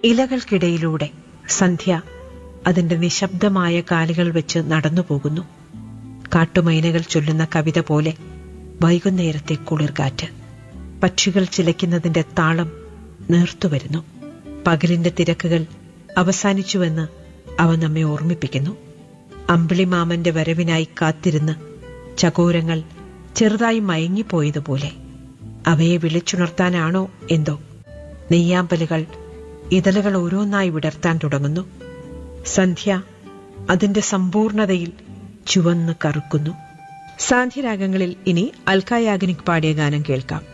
ഇലകൾക്കിടയിലൂടെ സന്ധ്യ അതിന്റെ നിശബ്ദമായ കാലുകൾ വെച്ച് നടന്നു പോകുന്നു കാട്ടുമൈനകൾ ചൊല്ലുന്ന കവിത പോലെ വൈകുന്നേരത്തെ കുളിർകാറ്റ് പക്ഷികൾ ചിലയ്ക്കുന്നതിന്റെ താളം നേർത്തുവരുന്നു പകലിന്റെ തിരക്കുകൾ അവസാനിച്ചുവെന്ന് അവ നമ്മെ ഓർമ്മിപ്പിക്കുന്നു അമ്പിളിമാമന്റെ വരവിനായി കാത്തിരുന്ന് ചകോരങ്ങൾ ചെറുതായി മയങ്ങിപ്പോയതുപോലെ അവയെ വിളിച്ചുണർത്താനാണോ എന്തോ നെയ്യാമ്പലുകൾ ഇതളുകൾ ഓരോന്നായി വിടർത്താൻ തുടങ്ങുന്നു സന്ധ്യ അതിന്റെ സമ്പൂർണതയിൽ ചുവന്ന് കറുക്കുന്നു സാന്ധ്യരാഗങ്ങളിൽ ഇനി അൽക്കായാഗ്നിക് പാടിയ ഗാനം കേൾക്കാം